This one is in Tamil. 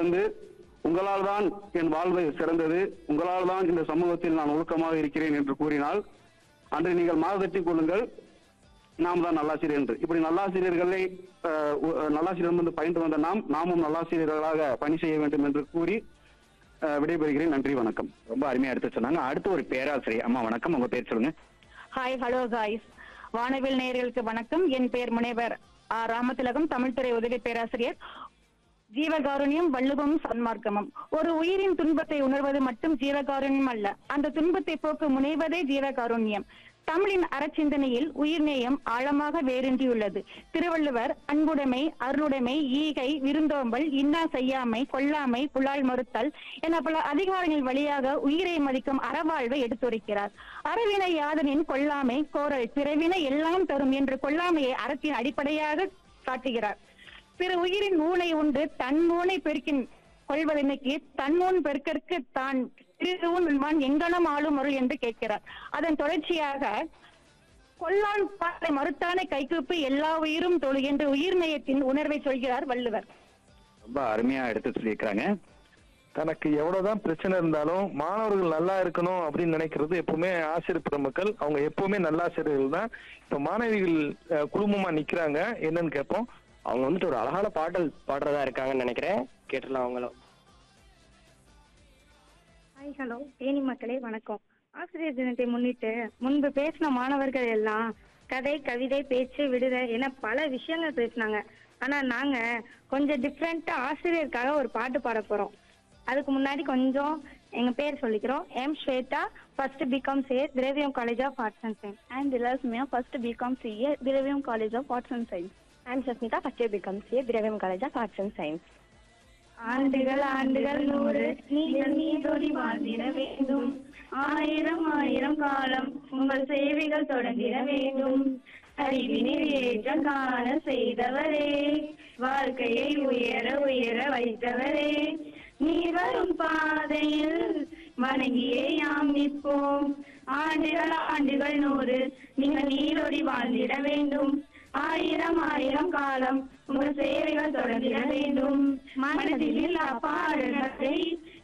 கடந்து உங்களால் தான் என் வாழ்வு சிறந்தது உங்களால் தான் இந்த சமூகத்தில் நான் ஒழுக்கமாக இருக்கிறேன் என்று கூறினால் அன்று நீங்கள் மாதத்திக் கொள்ளுங்கள் நாம் தான் நல்லாசிரியர் என்று இப்படி நல்லாசிரியர்களை அஹ், உ- நல்லாசிரியர் வந்து பயின்று வந்த நாம் நாமும் நல்லாசிரியர்களாக பணி செய்ய வேண்டும் என்று கூறி அஹ், விடைபெறுகிறேன் நன்றி வணக்கம் ரொம்ப அருமையா எடுத்து சொன்னாங்க அடுத்து ஒரு பேராசிரியர் அம்மா வணக்கம் உங்க பேர் சொல்லுங்க ஹாய் ஹலோ காய்ஸ் வானவில் நேயர்களுக்கு வணக்கம் என் பெயர் முனைவர் ஆர் ராமதிலகம் தமிழ்துறை உதவி பேராசிரியர் ஜீவகாருண்யம் வள்ளுவம் சன்மார்க்கமும் ஒரு உயிரின் துன்பத்தை உணர்வது மட்டும் ஜீவகாருண்யம் அல்ல அந்த துன்பத்தை போக்க முனைவதே ஜீவகாருண்யம் தமிழின் அறச்சிந்தனையில் உயிர்நேயம் ஆழமாக வேரூன்றியுள்ளது திருவள்ளுவர் அன்புடைமை அருளுடைமை ஈகை விருந்தோம்பல் இன்னா செய்யாமை கொல்லாமை புலால் மறுத்தல் என பல அதிகாரங்கள் வழியாக உயிரை மதிக்கும் அறவாழ்வை எடுத்துரைக்கிறார் அறவினை யாதனின் கொல்லாமை கோரல் பிறவினை எல்லாம் தரும் என்று கொல்லாமையை அறத்தின் அடிப்படையாக காட்டுகிறார் பிற உயிரின் ஊனை உண்டு தன் ஊனை பெருக்கின் கொள்வதனைக்கு தன் ஊன் பெருக்கற்கு தான் திருவும் உண்மான் எங்கனம் ஆளும் அருள் என்று கேட்கிறார் அதன் தொடர்ச்சியாக கொல்லான் பாலை மறுத்தானை கைகூப்பி எல்லா உயிரும் தொழு என்று உயிர் நேயத்தின் உணர்வை சொல்கிறார் வள்ளுவர் ரொம்ப அருமையா எடுத்து சொல்லியிருக்கிறாங்க தனக்கு எவ்வளவுதான் பிரச்சனை இருந்தாலும் மாணவர்கள் நல்லா இருக்கணும் அப்படின்னு நினைக்கிறது எப்பவுமே ஆசிரியர் பெருமக்கள் அவங்க எப்பவுமே நல்லாசிரியர்கள் தான் இப்ப மாணவிகள் அஹ், குழுமமா நிக்கிறாங்க என்னன்னு கேட்போம் அவங்க வந்துட்டு ஒரு அழகான பாடல் பாடுறதா இருக்காங்கன்னு நினைக்கிறேன் கேட்டுடலாம் அவங்களும் ஹாய் ஹலோ தேனி மக்களே வணக்கம் ஆசிரியர் தினத்தை முன்னிட்டு முன்பு பேசின மாணவர்கள் எல்லாம் கதை கவிதை பேச்சு விடுதை என பல விஷயங்கள் பேசினாங்க ஆனா நாங்க கொஞ்சம் டிஃப்ரெண்டா ஆசிரியருக்காக ஒரு பாட்டு பாட போறோம் அதுக்கு முன்னாடி கொஞ்சம் எங்க பேர் சொல்லிக்கிறோம் M Swetha first B Com CA Thiraviyam college of arts and science I'm Dilasmia, first BCom CA, Diravium College of Arts and Science. I'm Sasmitha first year B Com CA Thiraviyam college of arts and science ஆண்டுகள் ஆண்டுகள் நூறு நீங்கள் நீதோடி வாழ்ந்திட வேண்டும் ஆயிரம் ஆயிரம் காலம் உங்கள் சேவைகள் தொடங்கிட வேண்டும் அறிவினில் ஏற்றம் காண செய்தவரே வாழ்க்கையை உயர உயர வைத்தவரே நீ வரும் பாதையில் வணங்கியே யாம் நிற்போம் ஆண்டுகள் ஆண்டுகள் நூறு நீங்கள் நீரோடி வாழ்ந்திட வேண்டும் ஆயிரம் ஆயிரம் காலம் உங்கள் சேவைகள் தொடங்கிட வேண்டும் மனதில் பாடல்களை